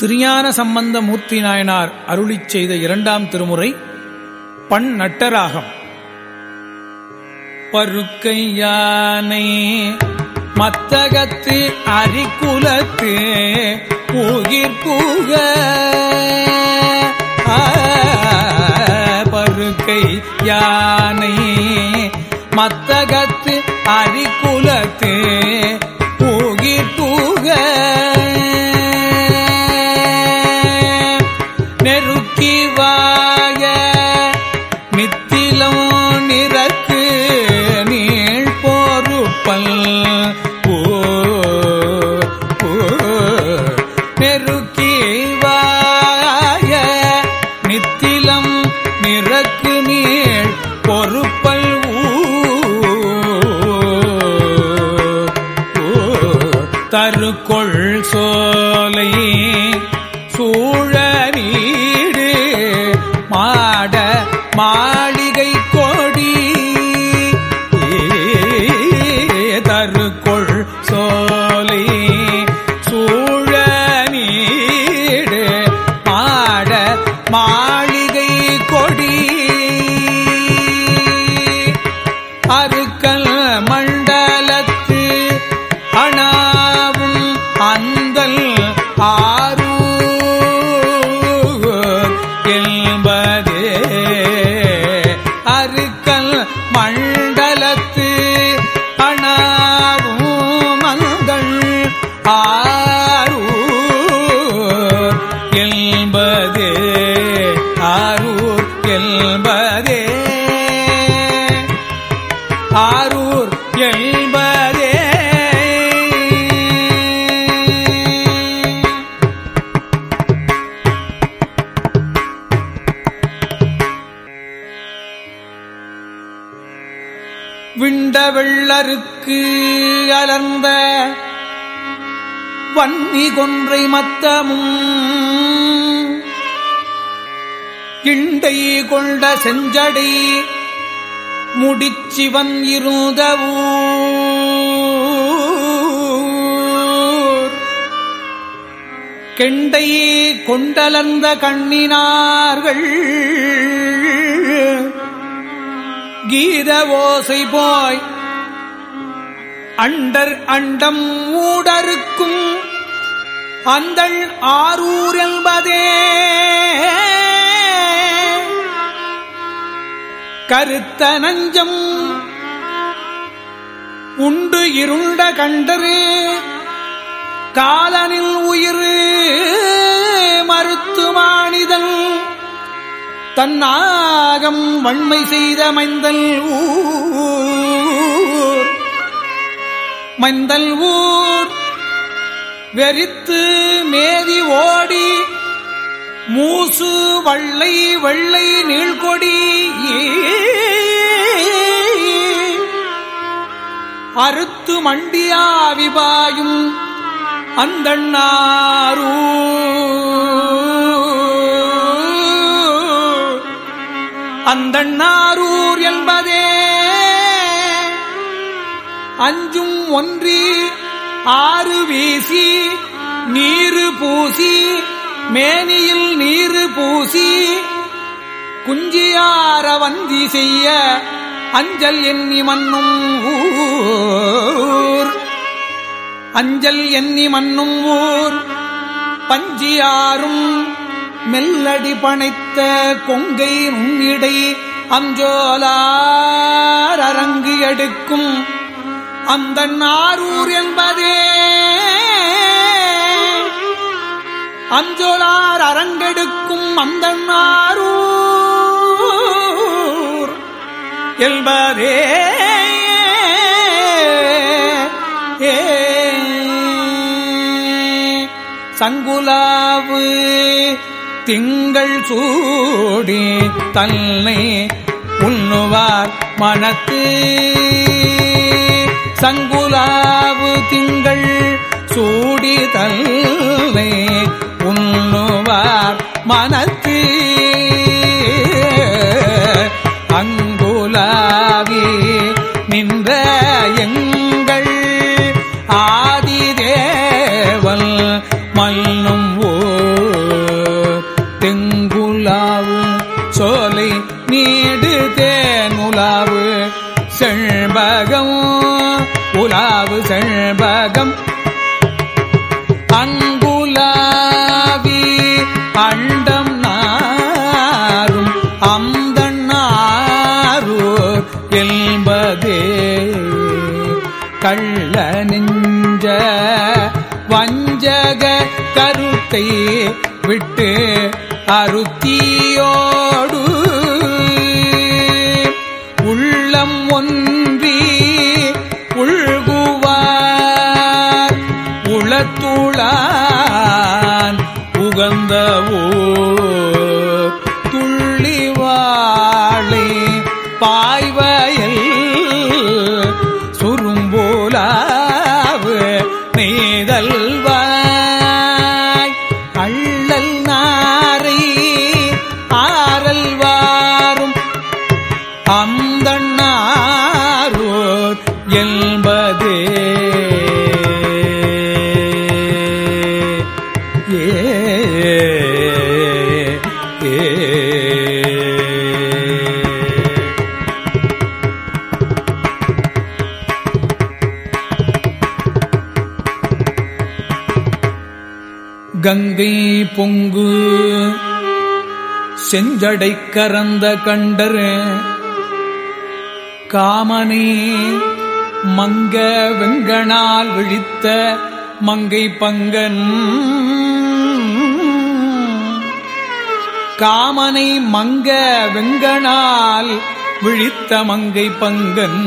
திருஞான சம்பந்த மூர்த்தி நாயனார் அருளிச் செய்த இரண்டாம் திருமுறை பண் நட்டராகம் பருக்கை யானை மத்தகத்து அரிக்குலத்து உயிர் புக ஆ, பருக்கை யானை மத்தகத்து அரிக்குலத்து உயிர் புக நெருக்கி வாய நித்திலம் நிறக்கு நீள் போருப்பல் ஓ ஓ, நெருக்கி வாய நித்திலம் நிறக்கு நீள் பொறுப்பல் ஊ தருக்கொள் சோலை சூழ நீடு மாட மாளிகை கொடி தருக்கொள் சோலை சூழ நீடு மாட மாளிகை கொடி அருக்கல் மண்டலத்து அணாவும் அந்தல் ஆரூர் என்பதே அருக்கல் மண்டலத்து அணாவும் அந்தல் ஆரூர் என்பதே ஆரூர் என்பதே ஆரூர் என்பதே விண்ட வெள்ளருக்கு அலர்ந்த வன்னி கொன்றை மத்தமும் இண்டை கொண்ட செஞ்சடை முடிச்சிவன் இருந்த ஊர் கெண்டை கொண்டலர்ந்த கண்ணினார்கள் கீத ஓசை போய் அண்டர் அண்டம் ஊடருக்கும் அந்தள் ஆரூர் என்பதே கருத்த நஞ்சம் உண்டு இருண்ட கண்டரு காலனில் உயிர் மருத்துவாணிதன் தன்னாகம் வன்மை செய்த மைந்தல் ஊர் மைந்தல் ஊர் வெறித்து மேதி ஓடி மூசு வள்ளை வெள்ளை நீள்கொடி அறுத்து மண்டியாவிபாயும் அந்தண்ணாரூர் அந்தண்ணாரூர் என்பதே அஞ்சும் ஒன்றி ஆறு வீசி நீரு பூசி மேனியில் நீரு பூசி குஞ்சியார வந்தி செய்ய அஞ்சல் எண்ணி மன்னும் ஊர் அஞ்சல் எண்ணி மன்னும் ஊர் பஞ்சியாரும் மெல்லடி பனைத்த கொங்கை நுண்ணிடை அஞ்சோலார் அரங்கு எடுக்கும் அந்த நாரூர் என்பதே அஞ்சோலார் அரங்கெடுக்கும் அந்த நாரூர் என்பதே ஏ சங்குலாவு திங்கள் சூடி தன்னை உண்ணுவார் மனத்து சங்குலாவு திங்கள் சூடி தன்னை உண்ணுவார் மனத்து அங்குலாவி நின்ற எங்கள் ஆதிதேவல் மல்லும் ஊர் செண்பகம் அங்குலாவி அண்டம் நாரும் அந்தன் நாரூர் என்பதே கள்ள நெஞ்ச வஞ்சக கருத்தை விட்டு அருத்தியோடு உள்ளம் ஒன்றி உள்குவார் உளத்துளான் உகந்தவோ துள்ளிவாளை பாய்வயல் சுரும்போலாவு நெய்தல்வாய் அள்ளல் நாரை ஆரல் வாரும் அந்த நாரோர் என்பதே ஏ ஏ கங்கை பொங்கு செஞ்சடை கரந்த கண்டர் காமனே மங்க வெங்கனால் விழித்த மங்கை பங்கன் காமனை மங்க வெங்கனால் விழித்த மங்கை பங்கன்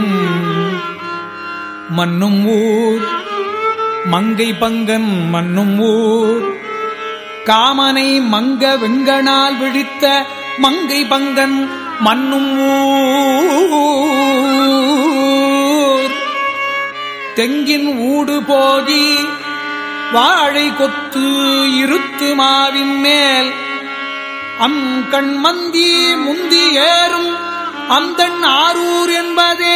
மன்னும் ஊர் மங்கை பங்கன் மன்னும் ஊர் காமனை மங்க வெங்கனால் விழித்த மங்கை பங்கன் மன்னும் ஊர் தெங்கின் ஊடு போகி வாழை கொத்து இருத்து மாவின் மேல் அம் கண்மந்தி முந்தி ஏறும் அந்தன் ஆரூர் என்பதே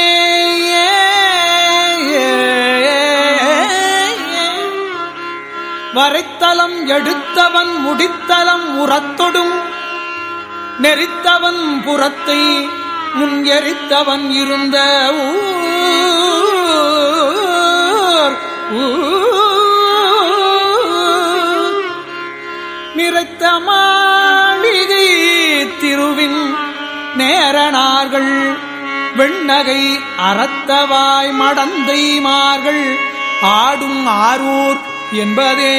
வரைத்தலம் எடுத்தவன் முடித்தலம் உரத்தொடும் நெறித்தவன் புறத்தை முன் எரித்தவன் இருந்த ஊர் ஊர். நிறைத்த மாளிகை திருவின் நேரணார்கள் வெண்ணகை அறத்தவாய் மடந்தைமார்கள் ஆடும் ஆரூர் என்பதே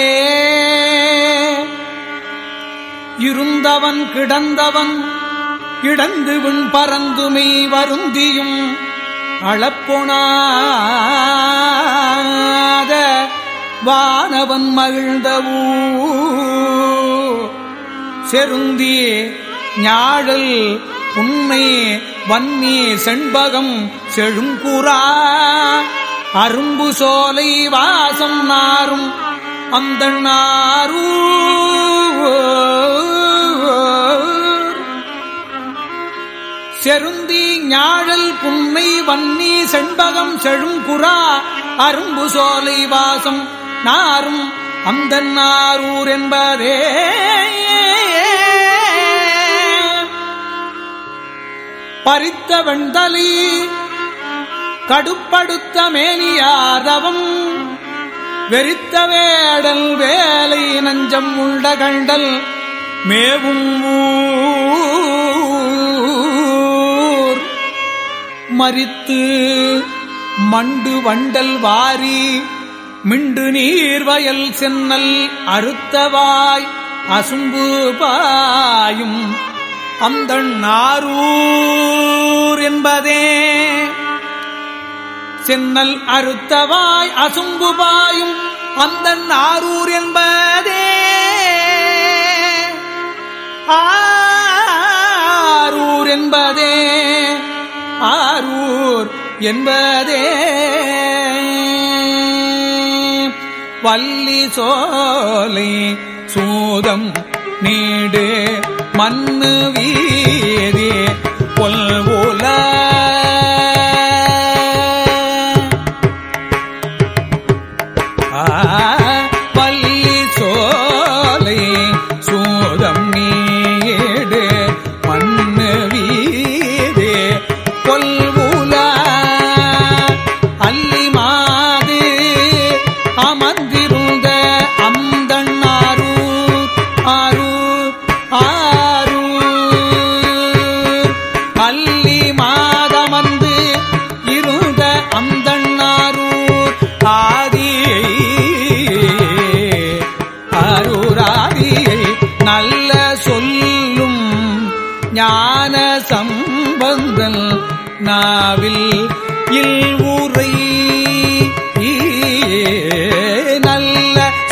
இருந்தவன் கிடந்தவன் இடந்து விண் பறந்துமை வருந்தியும் அளப்பொணாத வானவன் மகிழ்ந்தவூ செருந்தி ஞாழல் உண்மை வன்னி செண்பகம் செழுங்குறா அரும்பு சோலை வாசம் நாரும் அந்த செருந்தி ஞாழல் புன்னை வன்னி செண்பகம் செழுங்குறா அரும்பு சோலை வாசம் நாரும் அந்த நாரூர் என்பதே பறித்த வெண்தலி கடுப்படுத்த மேனியாதவம் வெறித்த வேடல் வேலை நஞ்சம் உண்ட கண்டல் மேவும் ஊர் மறித்து மண்டு வண்டல் வாரி மிண்டு நீர்வயல் சென்னல் அறுத்தவாய் அசும்பு பாயும் அந்த நாரூர் என்பதே சென்னல் அறுத்தவாய் அசும்பு பாயும் அந்த நாரூர் என்பதே ஆரூர் என்பதே ஆரூர் என்பதே வள்ளி சோலை சூதம் நீடு மண்ணு வீதி பொல்வுல வள்ளி சோலை சூதம் நீடு மண்ணு வீதி கொல்வுல அல்லி மாது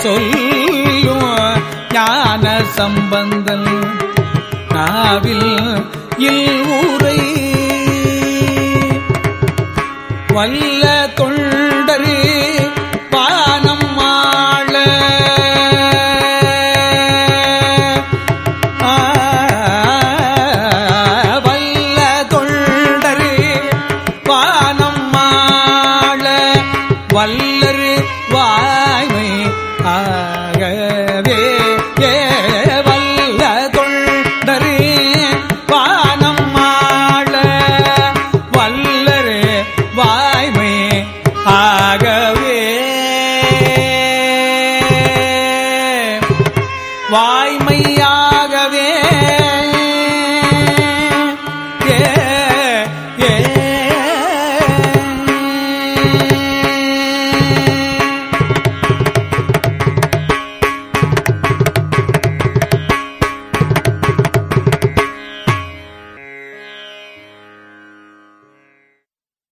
சொல்லும் ஞான சம்பந்தல் நாவில் இல் ஊரை வல்ல தொண்டரே பானம் ஆள ஆ, வல்ல தொண்டரே பானம் ஆள வல்ல